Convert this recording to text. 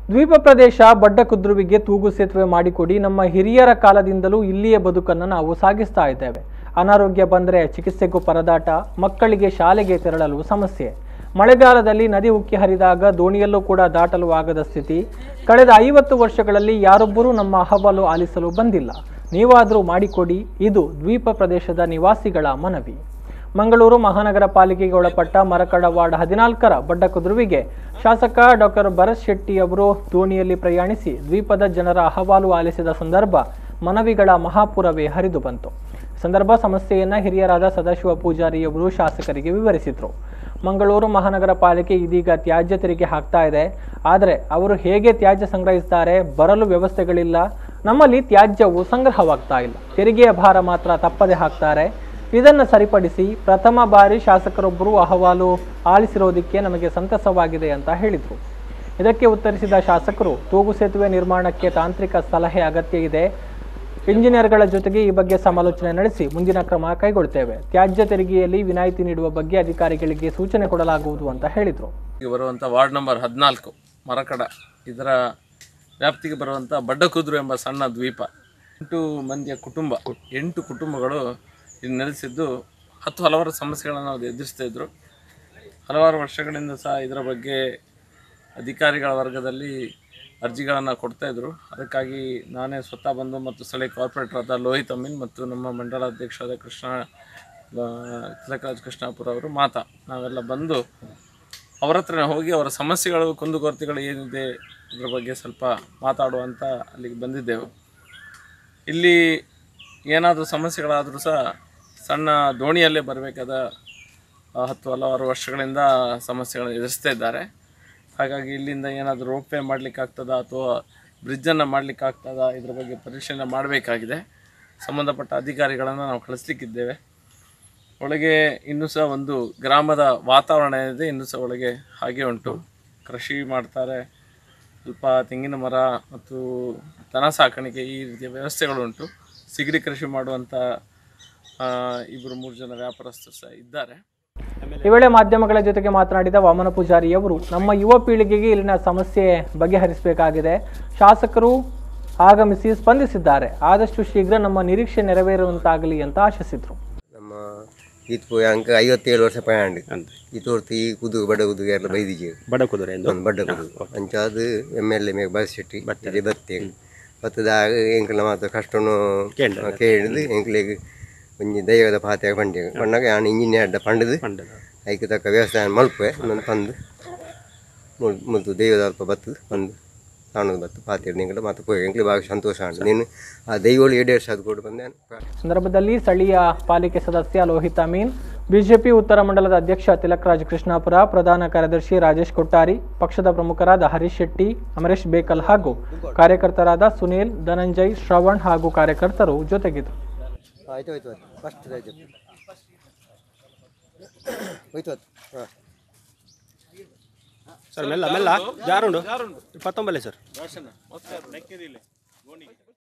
ದ್ವೀಪ ಪ್ರದೇಶ ಬಡ್ಡಕುದ್ರುವಿಗೆ ತೂಗು ಸೇತುವೆ ಮಾಡಿಕೊಡಿ ನಮ್ಮ ಹಿರಿಯರ ಕಾಲದಿಂದಲೂ ಇಲ್ಲಿಯ ಬದುಕನ್ನು ನಾವು ಸಾಗಿಸ್ತಾ ಇದ್ದೇವೆ ಅನಾರೋಗ್ಯ ಬಂದರೆ ಚಿಕಿತ್ಸೆಗೂ ಪರದಾಟ ಮಕ್ಕಳಿಗೆ ಶಾಲೆಗೆ ತೆರಳಲು ಸಮಸ್ಯೆ ಮಳೆಗಾಲದಲ್ಲಿ ನದಿ ಉಕ್ಕಿ ಹರಿದಾಗ ದೋಣಿಯಲ್ಲೂ ಕೂಡ ದಾಟಲು ಆಗದ ಸ್ಥಿತಿ ಕಳೆದ ಐವತ್ತು ವರ್ಷಗಳಲ್ಲಿ ಯಾರೊಬ್ಬರೂ ನಮ್ಮ ಅಹವಾಲು ಆಲಿಸಲು ಬಂದಿಲ್ಲ ನೀವಾದರೂ ಮಾಡಿಕೊಡಿ ಇದು ದ್ವೀಪ ಪ್ರದೇಶದ ನಿವಾಸಿಗಳ ಮನವಿ ಮಂಗಳೂರು ಮಹಾನಗರ ಪಾಲಿಕೆಗೆ ಒಳಪಟ್ಟ ಮರಕಡ ವಾರ್ಡ್ ಹದಿನಾಲ್ಕರ ಬಡ್ಡಕುದುರುವಿಗೆ ಶಾಸಕ ಡಾಕ್ಟರ್ ಭರತ್ ಶೆಟ್ಟಿ ಅವರು ದೋಣಿಯಲ್ಲಿ ಪ್ರಯಾಣಿಸಿ ದ್ವೀಪದ ಜನರ ಅಹವಾಲು ಆಲಿಸಿದ ಸಂದರ್ಭ ಮನವಿಗಳ ಮಹಾಪುರವೇ ಹರಿದು ಬಂತು ಸಂದರ್ಭ ಸಮಸ್ಯೆಯನ್ನ ಹಿರಿಯರಾದ ಸದಾಶಿವ ಪೂಜಾರಿಯವರು ಶಾಸಕರಿಗೆ ವಿವರಿಸಿದರು ಮಂಗಳೂರು ಮಹಾನಗರ ಪಾಲಿಕೆ ಇದೀಗ ತ್ಯಾಜ್ಯ ತೆರಿಗೆ ಹಾಕ್ತಾ ಇದೆ ಆದರೆ ಅವರು ಹೇಗೆ ತ್ಯಾಜ್ಯ ಸಂಗ್ರಹಿಸ್ತಾರೆ ಬರಲು ವ್ಯವಸ್ಥೆಗಳಿಲ್ಲ ನಮ್ಮಲ್ಲಿ ತ್ಯಾಜ್ಯವು ಸಂಗ್ರಹವಾಗ್ತಾ ಇಲ್ಲ ತೆರಿಗೆಯ ಭಾರ ಮಾತ್ರ ತಪ್ಪದೆ ಹಾಕ್ತಾರೆ ಇದನ್ನು ಸರಿಪಡಿಸಿ ಪ್ರಥಮ ಬಾರಿ ಶಾಸಕರೊಬ್ಬರು ಅಹವಾಲು ಆಲಿಸಿರೋದಕ್ಕೆ ನಮಗೆ ಸಂತಸವಾಗಿದೆ ಅಂತ ಹೇಳಿದರು ಇದಕ್ಕೆ ಉತ್ತರಿಸಿದ ಶಾಸಕರು ತೂಗು ಸೇತುವೆ ನಿರ್ಮಾಣಕ್ಕೆ ತಾಂತ್ರಿಕ ಸಲಹೆ ಅಗತ್ಯ ಇದೆ ಇಂಜಿನಿಯರ್ಗಳ ಜೊತೆಗೆ ಈ ಬಗ್ಗೆ ಸಮಾಲೋಚನೆ ನಡೆಸಿ ಮುಂದಿನ ಕ್ರಮ ಕೈಗೊಳ್ತೇವೆ ತ್ಯಾಜ್ಯ ತೆರಿಗೆಯಲ್ಲಿ ವಿನಾಯಿತಿ ನೀಡುವ ಬಗ್ಗೆ ಅಧಿಕಾರಿಗಳಿಗೆ ಸೂಚನೆ ಕೊಡಲಾಗುವುದು ಅಂತ ಹೇಳಿದರು ವ್ಯಾಪ್ತಿಗೆ ಬರುವಂಥ ವಾರ್ಡ್ ನಂಬರ್ ಹದಿನಾಲ್ಕು ಮರಕಡ ಇದರ ವ್ಯಾಪ್ತಿಗೆ ಬರುವಂಥ ಬಡ್ಡಕುದ್ರು ಎಂಬ ಸಣ್ಣ ದ್ವೀಪ ಎಂಟು ಮಂದಿಯ ಕುಟುಂಬ ಎಂಟು ಕುಟುಂಬಗಳು ಇಲ್ಲಿ ನೆಲೆಸಿದ್ದು ಹತ್ತು ಹಲವಾರು ಸಮಸ್ಯೆಗಳನ್ನು ನಾವು ಎದುರಿಸ್ತಾ ಇದ್ರು ಹಲವಾರು ವರ್ಷಗಳಿಂದ ಸಹ ಇದರ ಬಗ್ಗೆ ಅಧಿಕಾರಿಗಳ ವರ್ಗದಲ್ಲಿ ಅರ್ಜಿಗಳನ್ನು ಕೊಡ್ತಾ ಇದ್ರು ಅದಕ್ಕಾಗಿ ನಾನೇ ಸ್ವತಃ ಬಂದು ಮತ್ತು ಸ್ಥಳೀಯ ಕಾರ್ಪೊರೇಟರ್ ಆದ ಲೋಹಿತ್ ಅಮೀನ್ ಮತ್ತು ನಮ್ಮ ಮಂಡಲಾಧ್ಯಕ್ಷರಾದ ಕೃಷ್ಣ ಆ, ತಿಲಕರಾಜ್ ಕೃಷ್ಣಾಪುರ ಅವರು ಮಾತಾ ನಾವೆಲ್ಲ ಬಂದು ಅವರ ಹತ್ರನೇ ಹೋಗಿ ಅವರ ಸಮಸ್ಯೆಗಳು ಕುಂದುಕೊರತೆಗಳು ಏನಿದೆ ಇದ್ರ ಬಗ್ಗೆ ಸ್ವಲ್ಪ ಮಾತಾಡುವಂತ ಅಲ್ಲಿಗೆ ಬಂದಿದ್ದೆವು ಇಲ್ಲಿ ಏನಾದರೂ ಸಮಸ್ಯೆಗಳಾದರೂ ಸಹ ಸಣ್ಣ ದೋಣಿಯಲ್ಲೇ ಬರಬೇಕಾದ ಆ, ಹತ್ತು ಹಲವಾರು ವರ್ಷಗಳಿಂದ ಸಮಸ್ಯೆಗಳನ್ನು ಎದುರಿಸ್ತಾ ಇದ್ದಾರೆ ಹಾಗಾಗಿ ಇಲ್ಲಿಂದ ಏನಾದರೂ ರೋಪ್ ವೇ ಮಾಡಲಿಕ್ಕಾಗ್ತದಾ ಅಥವಾ ಬ್ರಿಡ್ಜನ್ನು ಮಾಡಲಿಕ್ಕಾಗ್ತದಾ ಇದ್ರ ಬಗ್ಗೆ ಪರಿಶೀಲನೆ ಮಾಡಬೇಕಾಗಿದೆ ಸಂಬಂಧಪಟ್ಟ ಅಧಿಕಾರಿಗಳನ್ನು ನಾವು ಕಳಿಸ್ಲಿಕ್ಕಿದ್ದೇವೆ ಒಳಗೆ ಇನ್ನೂ ಸಹ ಒಂದು ಗ್ರಾಮದ ವಾತಾವರಣ ಏನಿದೆ ಇನ್ನೂ ಸಹ ಒಳಗೆ ಹಾಗೆ ಉಂಟು ಕೃಷಿ ಮಾಡ್ತಾರೆ ಸ್ವಲ್ಪ ತೆಂಗಿನ ಮರ ಮತ್ತು ದನ ಸಾಕಾಣಿಕೆ ಈ ರೀತಿಯ ವ್ಯವಸ್ಥೆಗಳು ಉಂಟು ಸಿಗಡಿ ಕೃಷಿ ಮಾಡುವಂಥ ಆ, ಇಬ್ಬರು ಮೂರು ಜನ ವ್ಯಾಪಾರಸ್ಥರು ಸಹ ಇದ್ದಾರೆ ಈ ವೇಳೆ ಮಾಧ್ಯಮಗಳ ಜೊತೆಗೆ ಮಾತನಾಡಿದ ವಾಮನ ಪೂಜಾರಿ ಅವರು ನಮ್ಮ ಯುವ ಪೀಳಿಗೆಗೆ ಇಲ್ಲಿನ ಸಮಸ್ಯೆ ಬಗೆಹರಿಸಬೇಕಾಗಿದೆ ಶಾಸಕರು ಆಗಮಿಸಿ ಸ್ಪಂದಿಸಿದ್ದಾರೆ ಆದಷ್ಟು ಶೀಘ್ರ ನಮ್ಮ ನಿರೀಕ್ಷೆ ನೆರವೇರುವಂತಾಗಲಿ ಅಂತ ಆಶಿಸಿದರು ನಮ್ಮ ಈತ್ ಪೋಯ ಅಂಕ ಐವತ್ತೇಳು ವರ್ಷ ಪಯಾಂಡ್ ಈ ತೋರ್ತು ಈ ಕುದು ಬಡ ಕುದುಗೆ ಎಲ್ಲ ಬೈದಿಜೆ ಬಡ ಕುದುರೆ ಎಂದು ಒಂದು ಬಡ್ಡ ಕುದು ಅಂಚಾದ ಎಮ್ ಎಲ್ ಎ ಮೇಗ ಬಸ್ ಶೆಟ್ಟಿ ಇಲ್ಲಿ ಬತ್ತೆ ಬತ್ತದಾಗ ಎಂಕಲ ಮಾತ್ರ ಕಷ್ಟನು ಕೇಳಿದು ಎಂಕ್ಲೆಗ್ ಒಂಜಿ ದೈವದ ಪಾತ್ಯಾಗ ಪಂಡ್ಯ ಪಂಡಾಗ ನಾನು ಇಂಜಿನಿಯರ್ ಅಡ್ಡ ಪಂಡದು ಪಂಡದ ಐಕ ತಕ್ಕ ವ್ಯವಸಾಯ ಮಲ್ಪೆ ನಾನು ತಂದು ಮುಲ್- ಮುಲ್ತು ದೈವದ ಅಲ್ಪ ಬತ್ತು ಬಂದು ತಾಣದು ಬತ್ತು ಪಾತ್ರೆ ನಿಂಗಲ ಮತ್ತೆ ಪೋಯ ಎಂಕ್ಲೆ ಭಾಳ ಸಂತೋಷ ಆಂಡ್ ನೀನು ಆ ದೈವಳು ಏಡು ವರ್ಷ ಅದು ಕೊಟ್ಟು ಬಂದೆ ಸಂದರ್ಭದಲ್ಲಿ ಸ್ಥಳೀಯ ಪಾಲಿಕೆ ಸದಸ್ಯ ಲೋಹಿತ್ ಅಮೀನ್ ಬಿಜೆಪಿ ಉತ್ತರ ಮಂಡಲದ ಅಧ್ಯಕ್ಷ ತಿಲಕರಾಜ್ ಕೃಷ್ಣಾಪುರ ಪ್ರಧಾನ ಕಾರ್ಯದರ್ಶಿ ರಾಜೇಶ್ ಕೊಟ್ಟಾರಿ ಪಕ್ಷದ ಪ್ರಮುಖರಾದ ಹರೀಶ್ ಶೆಟ್ಟಿ ಅಮರೇಶ್ ಬೇಕಲ್ ಹಾಗೂ ಕಾರ್ಯಕರ್ತರಾದ ಸುನೀಲ್ ಧನಂಜಯ್ ಶ್ರವಣ್ ಹಾಗೂ ಕಾರ್ಯಕರ್ತರು ಜೊತೆಗಿದ್ದರು ಆಯ್ತು ಆಯ್ತು ಆಯ್ತು ಫಸ್ಟ್ ಆಯ್ತು ಹೋಯ್ತು ಆಯ್ತು ಹಾಂ ಸರ್ ಮೆಲ್ಲ ಮೆಲ್ಲ ಜಾರುಂಡು ಇಪ್ಪತ್ತೊಂಬಲೆ ಸರ್